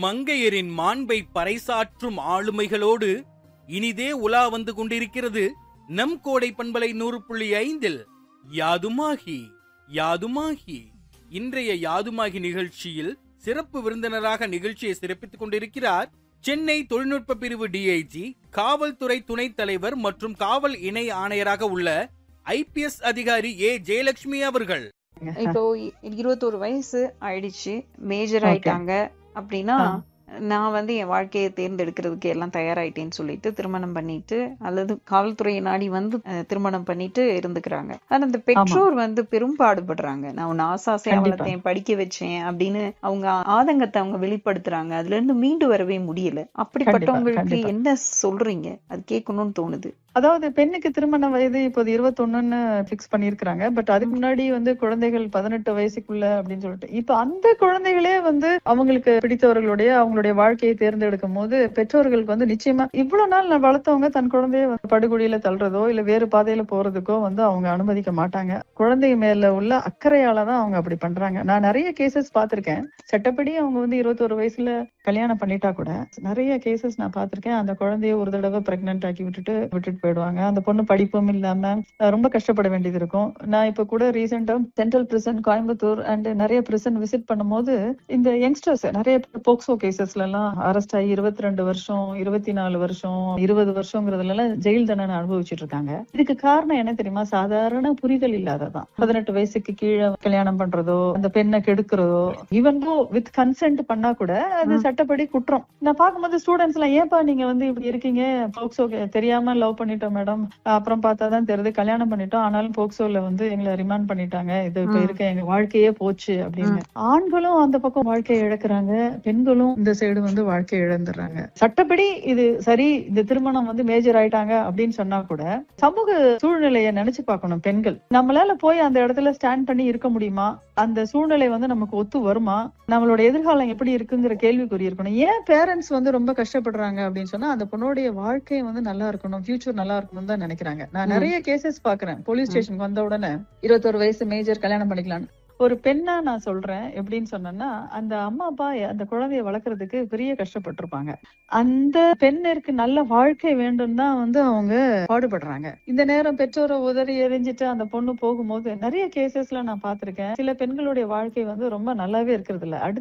மங்கையரின் மாண்பை பறைசாற்றும் ஆளுமைகளோடு இனிதே உலா வந்து கொண்டிருக்கிறது நம் கோடை பண்பலை நூறு புள்ளி ஐந்தில் யாதுமாகி யாதுமாகி இன்றைய யாதுமாகி நிகழ்ச்சியில் சிறப்பு விருந்தினராக நிகழ்ச்சியை சிறப்பித்துக் கொண்டிருக்கிறார் சென்னை தொழில்நுட்ப பிரிவு டிஐஜி காவல்துறை துணைத் தலைவர் மற்றும் காவல் இணை ஆணையராக உள்ள ஐபிஎஸ் அதிகாரி ஏ ஜெயலட்சுமி அவர்கள் இப்போ இ- இருபத்தோரு வயசு ஆயிடுச்சு மேஜர் Okay. ஆயிட்டாங்க அப்படின்னா ஆ. நான் வந்து என் வாழ்க்கையை தேர்ந்தெடுக்கிறதுக்கு எல்லாம் தயாராயிட்டேன்னு சொல்லிட்டு திருமணம் பண்ணிட்டு அல்லது காவல்துறையை நாடி வந்து அஹ், திருமணம் பண்ணிட்டு இருந்துக்கிறாங்க ஆனா அந்த பெற்றோர் வந்து பெரும் பாடுபடுறாங்க நான் உன்னை ஆசாசையா கண்டிப்பா. வளர்த்தேன் படிக்க வச்சேன் அப்படின்னு அவங்க ஆதங்கத்தை அவங்க வெளிப்படுத்துறாங்க அதுல இருந்து மீண்டு வரவே முடியல அப்படிப்பட்டவங்களுக்கு கண்டிப்பா. என்ன சொல்றீங்க அது கேட்கணும்னு தோணுது அதாவது பெண்ணுக்கு திருமண வயது இப்போது இருபத்தொன்னுன்னு பிக்ஸ் பண்ணிருக்காங்க பட் அதுக்கு முன்னாடி வந்து குழந்தைகள் பதினெட்டு வயசுக்குள்ள அப்படின்னு சொல்லிட்டு இப்ப அந்த குழந்தைகளே வந்து அவங்களுக்கு பிடித்தவர்களுடைய அவங்களுடைய வாழ்க்கையை தேர்ந்தெடுக்கும் போது பெற்றோர்களுக்கு வந்து நிச்சயமா இவ்வளவு நாள் நான் வளர்த்தவங்க தன் குழந்தைய வந்து படுகொலியில தள்ளுறதோ இல்ல வேறு பாதையில போறதுக்கோ வந்து அவங்க அனுமதிக்க மாட்டாங்க குழந்தை மேல உள்ள அக்கறையால தான் அவங்க அப்படி பண்றாங்க நான் நிறைய கேசஸ் பார்த்திருக்கேன் சட்டப்படி அவங்க வந்து இருபத்தொரு வயசுல கல்யாணம் பண்ணிட்டா கூட நிறைய கேசஸ் நான் பார்த்திருக்கேன் அந்த குழந்தைய ஒரு தடவை பிரெக்னென்ட் ஆக்கி விட்டுட்டு விட்டுட்டு போயிடுவாங்க அந்த பொண்ணு படிப்பும் இல்லாம அஹ், ரொம்ப கஷ்டப்பட வேண்டியது இருக்கும் நான் இப்ப கூட ரீசெண்டா சென்ட்ரல் பிரிசன் கோயம்புத்தூர் அண்ட் நிறைய பிரிசன் விசிட் பண்ணும்போது இந்த யங்ஸ்டர்ஸ் நிறைய போக்சோ கேசஸ்ல எல்லாம் அரெஸ்ட் ஆகி இருபத்தி ரெண்டு வருஷம் இருபத்தி நாலு வருஷம் இருபது வருஷங்கிறதுல எல்லாம் ஜெயில் தண்டனை அனுபவிச்சுட்டு இருக்காங்க இதுக்கு காரணம் என்ன தெரியுமா சாதாரண புரிதல் இல்லாததான் பதினெட்டு வயசுக்கு கீழே கல்யாணம் பண்றதோ அந்த பெண்ணை கெடுக்கிறதோ ஈவன் தோ வித் கன்சென்ட் பண்ணா கூட அது ம். சட்டப்படி குற்றம் நான் பார்க்கும்போது ஸ்டூடெண்ட்ஸ் எல்லாம் ஏன்பா நீங்க வந்து இப்படி இருக்கீங்க போக்சோ தெரியாம லவ் பண்ணிட்டோம் மேடம் அப்புறம் பார்த்தாதான் தெரியுது கல்யாணம் பண்ணிட்டோம் ஆனாலும் போக்சோல வந்து எங்களை ரிமாண்ட் பண்ணிட்டாங்க இது இப்ப ம். இருக்க எங்க வாழ்க்கையே போச்சு அப்படின்னு ஆண்களும் அந்த பக்கம் வாழ்க்கையை இழக்கிறாங்க பெண்களும் இந்த சைடு வந்து வாழ்க்கையை இழந்துடுறாங்க சட்டப்படி இது சரி இந்த திருமணம் வந்து மேஜர் ஆயிட்டாங்க அப்படின்னு சொன்னா கூட சமூக சூழ்நிலையை நினைச்சு பார்க்கணும் பெண்கள் நம்மளால போய் அந்த இடத்துல ஸ்டாண்ட் பண்ணி இருக்க முடியுமா அந்த சூழ்நிலை வந்து நமக்கு ஒத்து வருமா நம்மளோட எதிர்காலம் எப்படி இருக்குங்கிற கேள்விக்குறி இருக்கணும் ஏன் பேரண்ட்ஸ் வந்து ரொம்ப கஷ்டப்படுறாங்க அப்படின்னு சொன்னா அந்த பொண்ணோடைய வாழ்க்கை வந்து நல்லா இருக்கணும் ஃபியூச்சர் நல்லா இருக்கணும் தான் நினைக்கிறாங்க நான் ம். நிறைய கேசஸ் பாக்குறேன் போலீஸ் ம். ஸ்டேஷனுக்கு வந்த உடனே இருபத்தொரு வயசு மேஜர் கல்யாணம் பண்ணிக்கலாம் ஒரு பெண்ணா நான் சொல்றேன் எப்படின்னு சொன்னேன்னா அந்த அம்மா அப்பா அந்த குழந்தைய வளர்க்கறதுக்கு பெரிய கஷ்டப்பட்டிருப்பாங்க அந்த பெண்ணிற்கு நல்ல வாழ்க்கை வேண்டும் தான் வந்து அவங்க பாடுபடுறாங்க இந்த நேரம் பெற்றோரை உதறி எரிஞ்சிட்டு அந்த பொண்ணு போகும்போது நிறைய கேசஸ்ல நான் பார்த்திருக்கேன் சில பெண்களுடைய வாழ்க்கை வந்து ரொம்ப நல்லாவே இருக்கிறது இல்ல அடுத்த